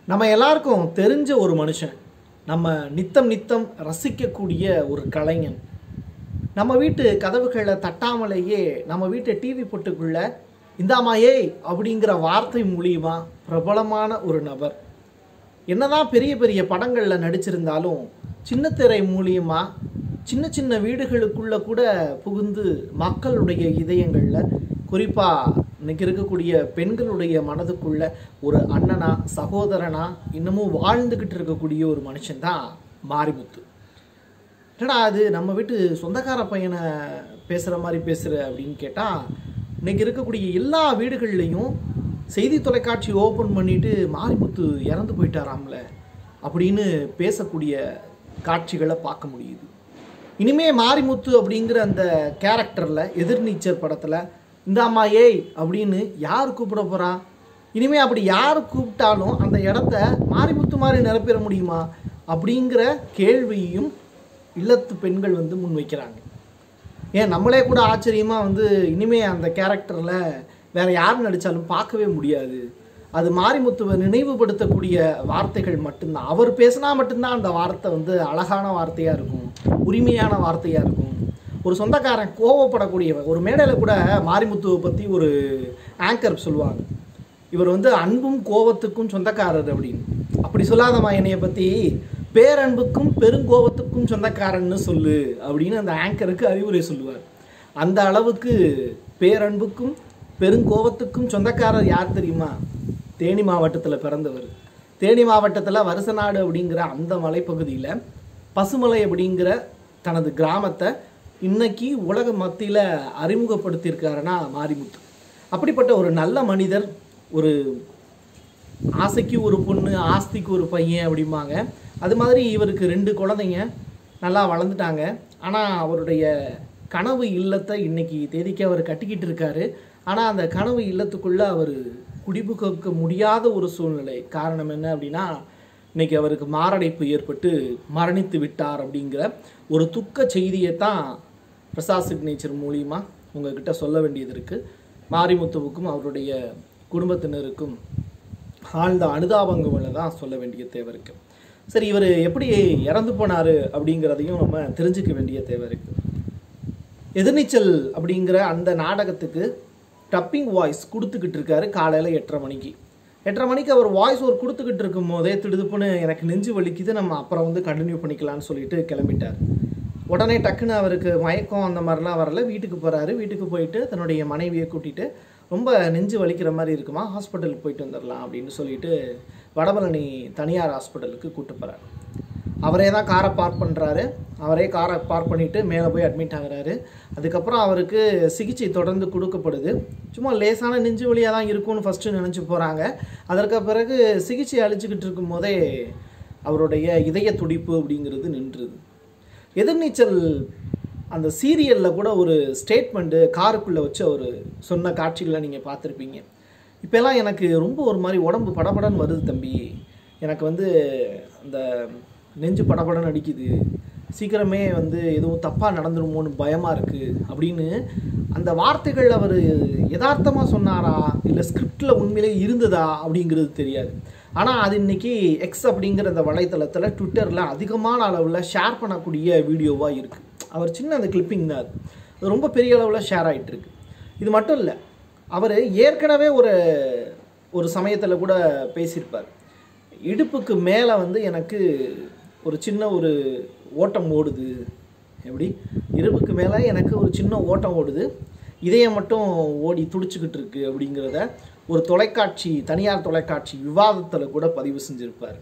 நம்ம எல்லாருக்கும் தெரிஞ்ச ஒரு மனுஷன் நம்ம நித்தம் நித்தம் ரசிக்கக்கூடிய ஒரு கலைஞன் நம்ம வீட்டு கதவுகளை தட்டாமலேயே நம்ம வீட்டு டிவி பொட்டுக்குள்ள இந்தாமா ஏய் அப்படிங்கிற வார்த்தை மூலியமா பிரபலமான ஒரு நபர் என்னதான் பெரிய பெரிய படங்களில் நடிச்சிருந்தாலும் சின்ன திரை மூலியமா சின்ன சின்ன வீடுகளுக்குள்ள கூட புகுந்து மக்களுடைய இதயங்களில் குறிப்பாக இன்னைக்கு இருக்கக்கூடிய பெண்களுடைய மனதுக்குள்ள ஒரு அண்ணனா சகோதரனா இன்னமும் வாழ்ந்துக்கிட்டு இருக்கக்கூடிய ஒரு மனுஷன்தான் மாரிமுத்து என்னடா அது நம்ம வீட்டு சொந்தக்கார பையனை பேசுகிற மாதிரி பேசுகிற அப்படின்னு கேட்டால் இன்னைக்கு இருக்கக்கூடிய எல்லா வீடுகள்லையும் செய்தி தொலைக்காட்சி ஓப்பன் பண்ணிட்டு மாரிமுத்து இறந்து போயிட்டாராம்ல அப்படின்னு பேசக்கூடிய காட்சிகளை பார்க்க முடியுது இனிமே மாரிமுத்து அப்படிங்கிற அந்த கேரக்டரில் எதிர்நீச்சர் படத்தில் இந்த அம்மா ஏய் அப்படின்னு யார் கூப்பிட போகிறா இனிமே அப்படி யார் கூப்பிட்டாலும் அந்த இடத்த மாரிமுத்து மாதிரி நிரப்பிட முடியுமா அப்படிங்கிற கேள்வியையும் இல்லத்து பெண்கள் வந்து முன்வைக்கிறாங்க ஏன் நம்மளே கூட ஆச்சரியமாக வந்து இனிமே அந்த கேரக்டரில் வேற யார் நடித்தாலும் பார்க்கவே முடியாது அது மாரிமுத்துவை நினைவுபடுத்தக்கூடிய வார்த்தைகள் மட்டும்தான் அவர் பேசினா மட்டும்தான் அந்த வார்த்தை வந்து அழகான வார்த்தையாக இருக்கும் உரிமையான வார்த்தையாக இருக்கும் ஒரு சொந்தக்காரன் கோவப்படக்கூடியவன் ஒரு மேடையில் கூட மாரிமுத்துவை பற்றி ஒரு ஆங்கர் சொல்லுவாங்க இவர் வந்து அன்பும் கோவத்துக்கும் சொந்தக்காரர் அப்படின்னு அப்படி சொல்லாதம்மா என்னைய பற்றி பேரன்புக்கும் பெருங்கோபத்துக்கும் சொந்தக்காரன்னு சொல்லு அப்படின்னு அந்த ஆங்கருக்கு அறிவுரை சொல்லுவார் அந்த அளவுக்கு பேரன்புக்கும் பெருங்கோபத்துக்கும் சொந்தக்காரர் யார் தெரியுமா தேனி மாவட்டத்தில் பிறந்தவர் தேனி மாவட்டத்தில் வருசநாடு அப்படிங்கிற அந்த மலைப்பகுதியில் பசுமலை அப்படிங்கிற தனது கிராமத்தை இன்னைக்கு உலக மத்தியில் அறிமுகப்படுத்தியிருக்காருன்னா மாரிமுத்து அப்படிப்பட்ட ஒரு நல்ல மனிதர் ஒரு ஆசைக்கு ஒரு பொண்ணு ஆஸ்திக்கு ஒரு பையன் அப்படிம்பாங்க அது மாதிரி இவருக்கு ரெண்டு குழந்தைங்க நல்லா வளர்ந்துட்டாங்க ஆனால் அவருடைய கனவு இல்லத்தை இன்னைக்கு தேதிக்கு அவர் கட்டிக்கிட்டு இருக்காரு ஆனால் அந்த கனவு இல்லத்துக்குள்ளே அவர் குடிபுக்க முடியாத ஒரு சூழ்நிலை காரணம் என்ன அப்படின்னா இன்னைக்கு அவருக்கு மாரடைப்பு ஏற்பட்டு மரணித்து விட்டார் அப்படிங்கிற ஒரு துக்க செய்தியை தான் பிரசாத் சிக்னேச்சர் மூலியமா உங்ககிட்ட சொல்ல வேண்டியது இருக்குது மாரிமுத்துவுக்கும் அவருடைய குடும்பத்தினருக்கும் ஆழ்ந்த அனுதாபங்களை தான் சொல்ல வேண்டிய தேவை இருக்கு சரி இவர் எப்படி இறந்து போனார் அப்படிங்கிறதையும் நம்ம தெரிஞ்சுக்க வேண்டிய தேவை இருக்கு எதிர்நீச்சல் அப்படிங்கிற அந்த நாடகத்துக்கு டப்பிங் வாய்ஸ் கொடுத்துக்கிட்டு இருக்காரு காலையில் எட்டரை மணிக்கு எட்டரை மணிக்கு அவர் வாய்ஸ் ஒரு கொடுத்துக்கிட்டு இருக்கும் போதே திடுதுப்புன்னு எனக்கு நெஞ்சு வலிக்குது நம்ம அப்புறம் வந்து கண்டினியூ பண்ணிக்கலாம்னு சொல்லிட்டு கிளம்பிட்டார் உடனே டக்குன்னு அவருக்கு மயக்கம் அந்த மாதிரிலாம் வரல வீட்டுக்கு போகிறாரு வீட்டுக்கு போயிட்டு தன்னுடைய மனைவியை கூட்டிகிட்டு ரொம்ப நெஞ்சு வலிக்கிற மாதிரி இருக்குமா ஹாஸ்பிட்டலுக்கு போயிட்டு வந்துடலாம் அப்படின்னு சொல்லிட்டு வடபழனி தனியார் ஹாஸ்பிட்டலுக்கு கூட்டு போகிறார் அவரே தான் காரை பார்க் பண்ணுறாரு அவரே காரை பார்க் பண்ணிவிட்டு மேலே போய் அட்மிட் ஆகுறாரு அதுக்கப்புறம் அவருக்கு சிகிச்சை தொடர்ந்து கொடுக்கப்படுது சும்மா லேசான நெஞ்சு வலியாக தான் இருக்கும்னு ஃபஸ்ட்டு நினச்சி போகிறாங்க அதற்கு பிறகு சிகிச்சை அளிச்சுக்கிட்டு இருக்கும் போதே அவருடைய இதய துடிப்பு அப்படிங்கிறது நின்றுது எதிர்நீச்சல் அந்த சீரியலில் கூட ஒரு ஸ்டேட்மெண்ட்டு காருக்குள்ளே வச்சு அவர் சொன்ன காட்சிகளை நீங்கள் பார்த்துருப்பீங்க இப்போல்லாம் எனக்கு ரொம்ப ஒரு மாதிரி உடம்பு படபடன்னு வருது தம்பி எனக்கு வந்து அந்த நெஞ்சு படபடன்னு அடிக்குது சீக்கிரமே வந்து எதுவும் தப்பாக நடந்துருமோன்னு பயமாக இருக்குது அப்படின்னு அந்த வார்த்தைகள் அவர் யதார்த்தமாக சொன்னாரா இல்லை ஸ்கிரிப்டில் உண்மையிலே இருந்ததா அப்படிங்கிறது தெரியாது ஆனால் அது இன்னைக்கு எக்ஸ் அப்படிங்கிற அந்த வலைத்தளத்தில் ட்விட்டரில் அதிகமான அளவில் ஷேர் பண்ணக்கூடிய வீடியோவாக இருக்குது அவர் சின்ன அந்த கிளிப்பிங் தான் அது அது ரொம்ப பெரிய அளவில் ஷேர் ஆகிட்டு இருக்கு இது மட்டும் இல்லை அவர் ஏற்கனவே ஒரு ஒரு சமயத்தில் கூட பேசியிருப்பார் இடுப்புக்கு மேலே வந்து எனக்கு ஒரு சின்ன ஒரு ஓட்டம் ஓடுது எப்படி இடுப்புக்கு மேலே எனக்கு ஒரு சின்ன ஓட்டம் ஓடுது இதயம் மட்டும் ஓடி துடிச்சுக்கிட்டு இருக்கு அப்படிங்கிறத ஒரு தொலைக்காட்சி தனியார் தொலைக்காட்சி விவாதத்தில் கூட பதிவு செஞ்சுருப்பார்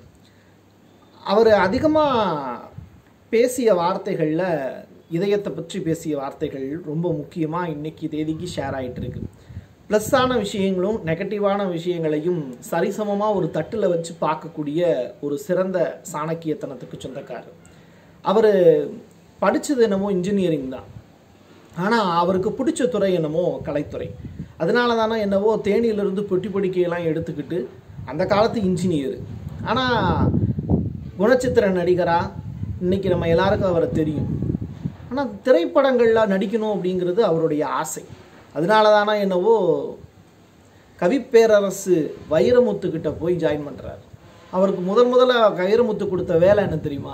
அவர் அதிகமாக பேசிய வார்த்தைகளில் இதயத்தை பற்றி பேசிய வார்த்தைகள் ரொம்ப முக்கியமாக இன்னைக்கு தேதிக்கு ஷேர் ஆகிட்டு இருக்கு ப்ளஸ்ஸான விஷயங்களும் நெகட்டிவான விஷயங்களையும் சரிசமமாக ஒரு தட்டில் வச்சு பார்க்கக்கூடிய ஒரு சிறந்த சாணக்கியத்தனத்துக்கு சொந்தக்காரர் அவர் படித்தது என்னமோ இன்ஜினியரிங் தான் ஆனால் அவருக்கு பிடிச்ச துறை என்னமோ கலைத்துறை அதனால தானே என்னவோ தேனியிலிருந்து பொட்டி பொடிக்கையெல்லாம் எடுத்துக்கிட்டு அந்த காலத்து இன்ஜினியர் ஆனால் குணச்சித்திர நடிகராக இன்னைக்கு நம்ம எல்லாருக்கும் அவரை தெரியும் ஆனால் திரைப்படங்களில் நடிக்கணும் அப்படிங்கிறது அவருடைய ஆசை அதனால தானே என்னவோ கவிப்பேரரசு வைரமுத்துக்கிட்ட போய் ஜாயின் பண்ணுறாரு அவருக்கு முதல் முதல்ல வைரமுத்து கொடுத்த வேலை என்ன தெரியுமா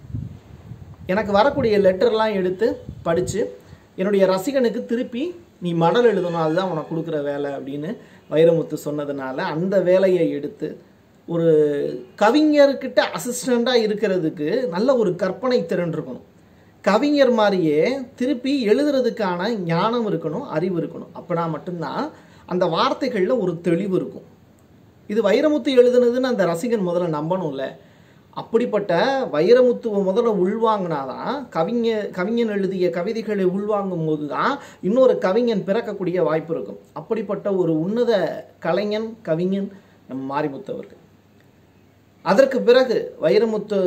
எனக்கு வரக்கூடிய லெட்டர்லாம் எடுத்து படித்து என்னுடைய ரசிகனுக்கு திருப்பி நீ மடல் எழுதணும் அதுதான் உனக்கு கொடுக்குற வேலை அப்படின்னு வைரமுத்து சொன்னதுனால அந்த வேலையை எடுத்து ஒரு கவிஞர்கிட்ட அசிஸ்டண்ட்டாக இருக்கிறதுக்கு நல்ல ஒரு கற்பனை திறன் இருக்கணும் கவிஞர் மாதிரியே திருப்பி எழுதுறதுக்கான ஞானம் இருக்கணும் அறிவு இருக்கணும் அப்படின்னா மட்டும்தான் அந்த வார்த்தைகளில் ஒரு தெளிவு இருக்கும் இது வைரமுத்து எழுதுனதுன்னு அந்த ரசிகன் முதல்ல நம்பணும்ல அப்படிப்பட்ட வைரமுத்துவை முதல்ல உள்வாங்கினாதான் கவிஞர் கவிஞன் எழுதிய கவிதைகளை உள்வாங்கும் போது தான் இன்னொரு கவிஞன் பிறக்கக்கூடிய வாய்ப்பு இருக்கும் அப்படிப்பட்ட ஒரு உன்னத கலைஞன் கவிஞன் நம் மாரிமுத்து அவர்கள் அதற்கு பிறகு வைரமுத்து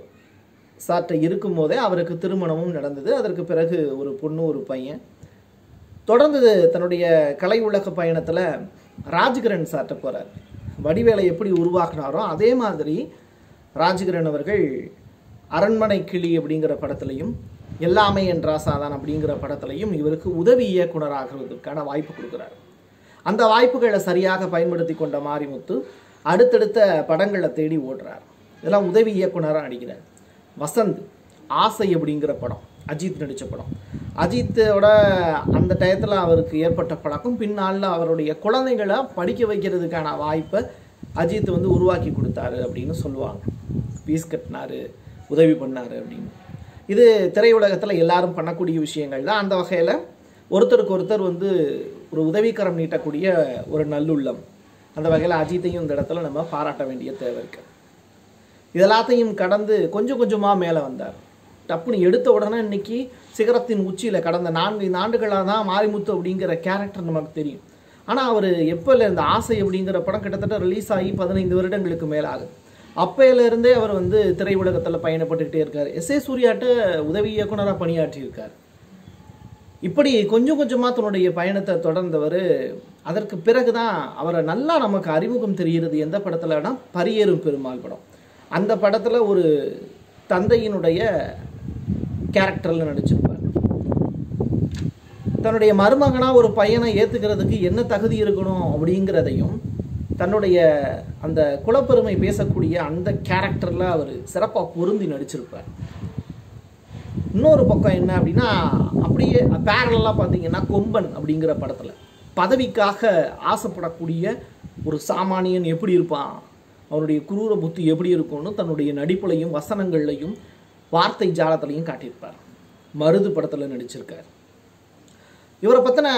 சார்ட்ட இருக்கும்போதே அவருக்கு திருமணமும் நடந்தது அதற்கு பிறகு ஒரு பொண்ணு ஒரு பையன் தொடர்ந்து தன்னுடைய கலை உலக பயணத்தில் ராஜ்கிரண் சார்ட்ட போகிறார் வடிவேலை எப்படி உருவாக்குனாரோ அதே மாதிரி ராஜ்கிரண் அவர்கள் அரண்மனை கிளி அப்படிங்கிற படத்துலையும் எல்லாமே என்றா சாதான் அப்படிங்கிற படத்துலையும் இவருக்கு உதவி இயக்குனராகிறதுக்கான வாய்ப்பு கொடுக்குறாரு அந்த வாய்ப்புகளை சரியாக பயன்படுத்தி கொண்ட மாரிமுத்து அடுத்தடுத்த படங்களை தேடி ஓடுறார் இதெல்லாம் உதவி இயக்குனராக நடிக்கிறார் வசந்த் ஆசை அப்படிங்கிற படம் அஜித் நடித்த படம் அஜித்தோட அந்த டயத்தில் அவருக்கு ஏற்பட்ட பழக்கம் பின்னால் அவருடைய குழந்தைகளை படிக்க வைக்கிறதுக்கான வாய்ப்பை அஜித் வந்து உருவாக்கி கொடுத்தாரு அப்படின்னு சொல்லுவாங்க ஃபீஸ் கட்டினாரு உதவி பண்ணாரு அப்படின்னு இது திரையுலகத்தில் எல்லாரும் பண்ணக்கூடிய விஷயங்கள் தான் அந்த வகையில் ஒருத்தருக்கு ஒருத்தர் வந்து ஒரு உதவிக்கரம் நீட்டக்கூடிய ஒரு நல்லுள்ளம் அந்த வகையில் அஜித்தையும் இந்த இடத்துல நம்ம பாராட்ட வேண்டிய தேவை இருக்கு இதெல்லாத்தையும் கடந்து கொஞ்சம் கொஞ்சமாக மேலே வந்தார் டப்புன்னு எடுத்த உடனே இன்னைக்கு சிகரத்தின் உச்சியில் கடந்த நான்கு ஐந்து ஆண்டுகளாக தான் மாரிமுத்து அப்படிங்கிற கேரக்டர் நமக்கு தெரியும் ஆனால் அவர் எப்போல இந்த ஆசை அப்படிங்கிற படம் கிட்டத்தட்ட ரிலீஸ் ஆகி பதினைந்து வருடங்களுக்கு மேலே ஆகுது அப்பையிலேருந்தே அவர் வந்து திரையுலகத்தில் பயணப்பட்டுக்கிட்டே இருக்கார் எஸ் ஏ சூர்யாட்ட உதவி இயக்குனராக பணியாற்றியிருக்கார் இப்படி கொஞ்சம் கொஞ்சமாக தன்னுடைய பயணத்தை தொடர்ந்தவர் அதற்கு பிறகு தான் அவரை நல்லா நமக்கு அறிமுகம் தெரிகிறது எந்த படத்துலனா பரியேறும் பெருமாள் படம் அந்த படத்தில் ஒரு தந்தையினுடைய கேரக்டரில் நடிச்சிருப்பார் தன்னுடைய மருமகனாக ஒரு பையனை ஏற்றுக்கிறதுக்கு என்ன தகுதி இருக்கணும் அப்படிங்கிறதையும் தன்னுடைய அந்த குலப்பெருமை பேசக்கூடிய அந்த கேரக்டரில் அவர் சிறப்பாக பொருந்தி நடிச்சிருப்பார் இன்னொரு பக்கம் என்ன அப்படின்னா அப்படியே பேரலாக பார்த்தீங்கன்னா கொம்பன் அப்படிங்கிற படத்தில் பதவிக்காக ஆசைப்படக்கூடிய ஒரு சாமானியன் எப்படி இருப்பான் அவருடைய குரூர புத்தி எப்படி இருக்கும்னு தன்னுடைய நடிப்புலையும் வசனங்கள்லையும் வார்த்தை ஜாலத்திலையும் காட்டியிருப்பார் மருது படத்தில் நடிச்சிருக்கார் இவரை பற்றின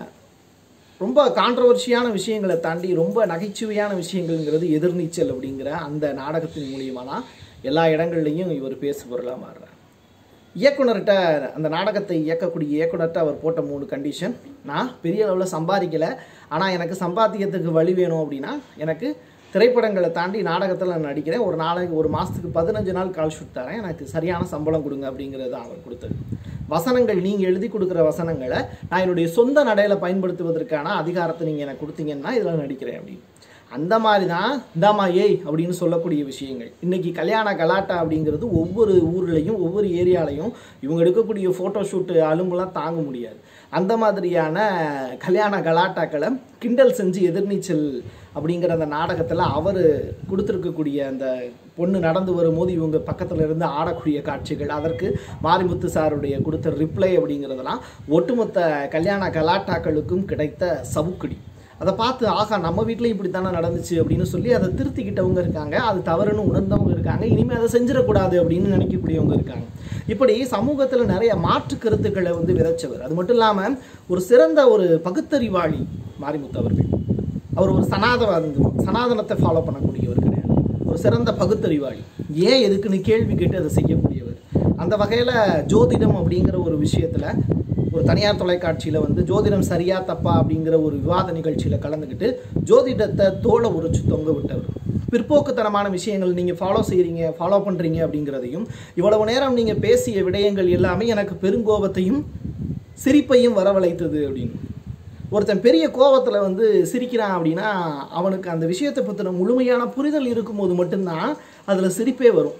ரொம்ப கான்ட்ரவர்ஷியான விஷயங்களை தாண்டி ரொம்ப நகைச்சுவையான விஷயங்கள்ங்கிறது எதிர்நீச்சல் அப்படிங்கிற அந்த நாடகத்தின் மூலியமாக தான் எல்லா இடங்கள்லையும் இவர் பேசு பொருளாக மாறுறார் இயக்குனர்கிட்ட அந்த நாடகத்தை இயக்கக்கூடிய இயக்குனர்கிட்ட அவர் போட்ட மூணு கண்டிஷன் நான் பெரிய அளவில் சம்பாதிக்கலை ஆனால் எனக்கு சம்பாத்தியத்துக்கு வழி வேணும் அப்படின்னா எனக்கு திரைப்படங்களை தாண்டி நாடகத்தில் நான் நடிக்கிறேன் ஒரு நாளைக்கு ஒரு மாதத்துக்கு பதினஞ்சு நாள் கால் ஷூட் தரேன் எனக்கு சரியான சம்பளம் கொடுங்க அப்படிங்கிறது தான் அவர் கொடுத்தது வசனங்கள் நீங்கள் எழுதி கொடுக்குற வசனங்களை நான் என்னுடைய சொந்த நடையில் பயன்படுத்துவதற்கான அதிகாரத்தை நீங்கள் எனக்கு கொடுத்தீங்கன்னா இதில் நடிக்கிறேன் அப்படின்னு அந்த மாதிரி தான் இந்தாமா ஏய் அப்படின்னு சொல்லக்கூடிய விஷயங்கள் இன்னைக்கு கல்யாண கலாட்டா அப்படிங்கிறது ஒவ்வொரு ஊர்லேயும் ஒவ்வொரு ஏரியாலையும் இவங்க எடுக்கக்கூடிய ஃபோட்டோ ஷூட்டு அலும்புலாம் தாங்க முடியாது அந்த மாதிரியான கல்யாண கலாட்டாக்களை கிண்டல் செஞ்சு எதிர்நீச்சல் அப்படிங்கிற அந்த நாடகத்தில் அவர் கொடுத்துருக்கக்கூடிய அந்த பொண்ணு நடந்து வரும்போது இவங்க பக்கத்தில் இருந்து ஆடக்கூடிய காட்சிகள் அதற்கு மாரிமுத்து சாருடைய கொடுத்த ரிப்ளை அப்படிங்கிறதெல்லாம் ஒட்டுமொத்த கல்யாண கலாட்டாக்களுக்கும் கிடைத்த சவுக்குடி அதை பார்த்து ஆகா நம்ம வீட்லையும் இப்படி தானே நடந்துச்சு அப்படின்னு சொல்லி அதை திருத்திக்கிட்டவங்க இருக்காங்க அது தவறுன்னு உணர்ந்தவங்க இருக்காங்க இனிமேல் அதை செஞ்சிடக்கூடாது அப்படின்னு நினைக்கக்கூடியவங்க இருக்காங்க இப்படி சமூகத்தில் நிறைய மாற்று கருத்துக்களை வந்து விதைச்சவர் அது மட்டும் இல்லாமல் ஒரு சிறந்த ஒரு பகுத்தறிவாளி மாரிமுத்து அவர்கள் அவர் ஒரு சனாதவாதி சனாதனத்தை ஃபாலோ பண்ணக்கூடியவர் கிடையாது ஒரு சிறந்த பகுத்தறிவாளி ஏன் எதுக்குன்னு கேள்வி கேட்டு அதை செய்யக்கூடியவர் அந்த வகையில் ஜோதிடம் அப்படிங்கிற ஒரு விஷயத்தில் ஒரு தனியார் தொலைக்காட்சியில் வந்து ஜோதிடம் சரியா தப்பா அப்படிங்கிற ஒரு விவாத நிகழ்ச்சியில் கலந்துக்கிட்டு ஜோதிடத்தை தோலை உரிச்சு தொங்க விட்டவர் பிற்போக்குத்தனமான விஷயங்கள் நீங்கள் ஃபாலோ செய்கிறீங்க ஃபாலோ பண்ணுறீங்க அப்படிங்கிறதையும் இவ்வளவு நேரம் நீங்கள் பேசிய விடயங்கள் எல்லாமே எனக்கு பெருங்கோபத்தையும் சிரிப்பையும் வரவழைத்தது அப்படின்னு ஒருத்தன் பெரிய கோபத்தில் வந்து சிரிக்கிறான் அப்படின்னா அவனுக்கு அந்த விஷயத்தை பற்றின முழுமையான புரிதல் இருக்கும்போது மட்டும்தான் அதில் சிரிப்பே வரும்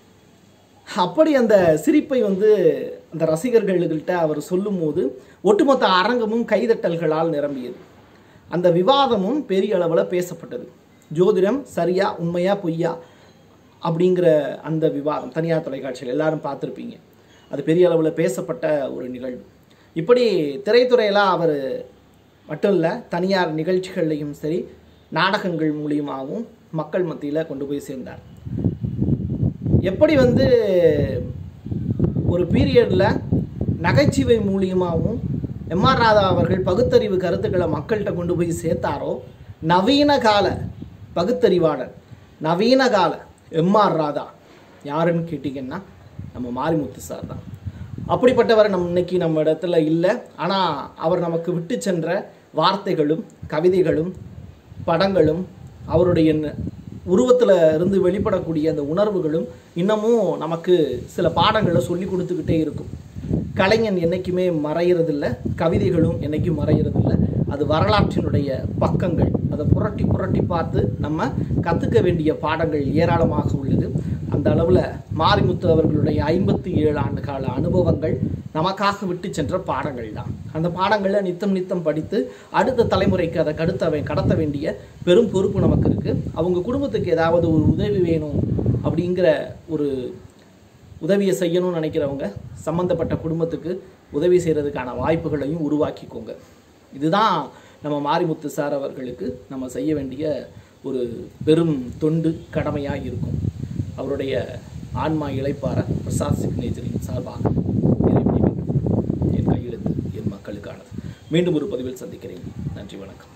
அப்படி அந்த சிரிப்பை வந்து அந்த ரசிகர்கள்கிட்ட அவர் சொல்லும்போது ஒட்டுமொத்த அரங்கமும் கைதட்டல்களால் நிரம்பியது அந்த விவாதமும் பெரிய அளவில் பேசப்பட்டது ஜோதிடம் சரியா உண்மையா பொய்யா அப்படிங்கிற அந்த விவாதம் தனியார் தொலைக்காட்சியில் எல்லாரும் பார்த்துருப்பீங்க அது பெரிய அளவில் பேசப்பட்ட ஒரு நிகழ்வு இப்படி திரைத்துறையில் அவர் மட்டும் இல்லை தனியார் நிகழ்ச்சிகள்லையும் சரி நாடகங்கள் மூலியமாகவும் மக்கள் மத்தியில் கொண்டு போய் சேர்ந்தார் எப்படி வந்து ஒரு பீரியடில் நகைச்சுவை மூலியமாகவும் எம்ஆர் ராதா அவர்கள் பகுத்தறிவு கருத்துக்களை மக்கள்கிட்ட கொண்டு போய் சேர்த்தாரோ நவீன கால பகுத்தறிவாளர் நவீன கால எம்ஆர் ராதா யாருன்னு கேட்டிங்கன்னா நம்ம மாரிமுத்து சார் தான் அப்படிப்பட்டவர் நம்ம இன்னைக்கு நம்ம இடத்துல இல்லை ஆனால் அவர் நமக்கு விட்டு சென்ற வார்த்தைகளும் கவிதைகளும் படங்களும் அவருடைய உருவத்தில் இருந்து வெளிப்படக்கூடிய அந்த உணர்வுகளும் இன்னமும் நமக்கு சில பாடங்களை சொல்லி கொடுத்துக்கிட்டே இருக்கும் கலைஞன் என்றைக்குமே மறையிறதில்ல கவிதைகளும் என்றைக்கும் மறையிறதில்ல அது வரலாற்றினுடைய பக்கங்கள் அதை புரட்டி புரட்டி பார்த்து நம்ம கற்றுக்க வேண்டிய பாடங்கள் ஏராளமாக உள்ளது அந்த அளவில் மாரிமுத்து அவர்களுடைய ஐம்பத்தி ஏழு ஆண்டு கால அனுபவங்கள் நமக்காக விட்டு சென்ற பாடங்கள் தான் அந்த பாடங்களை நித்தம் நித்தம் படித்து அடுத்த தலைமுறைக்கு அதை கடத்த வே- கடத்த வேண்டிய பெரும் பொறுப்பு நமக்கு இருக்குது அவங்க குடும்பத்துக்கு ஏதாவது ஒரு உதவி வேணும் அப்படிங்கிற ஒரு உதவியை செய்யணும்னு நினைக்கிறவங்க சம்மந்தப்பட்ட குடும்பத்துக்கு உதவி செய்கிறதுக்கான வாய்ப்புகளையும் உருவாக்கிக்கோங்க இதுதான் நம்ம மாரிமுத்து சார் அவர்களுக்கு நம்ம செய்ய வேண்டிய ஒரு பெரும் தொண்டு கடமையாக இருக்கும் அவருடைய ஆன்மா இளைப்பார பிரசாத் சிக்னேச்சரின் சார்பாக இறைவனை வேண்டுகிறேன். என் கையெழுத்து என் மக்களுக்கானது மீண்டும் ஒரு பதிவில் சந்திக்கிறேன் நன்றி வணக்கம்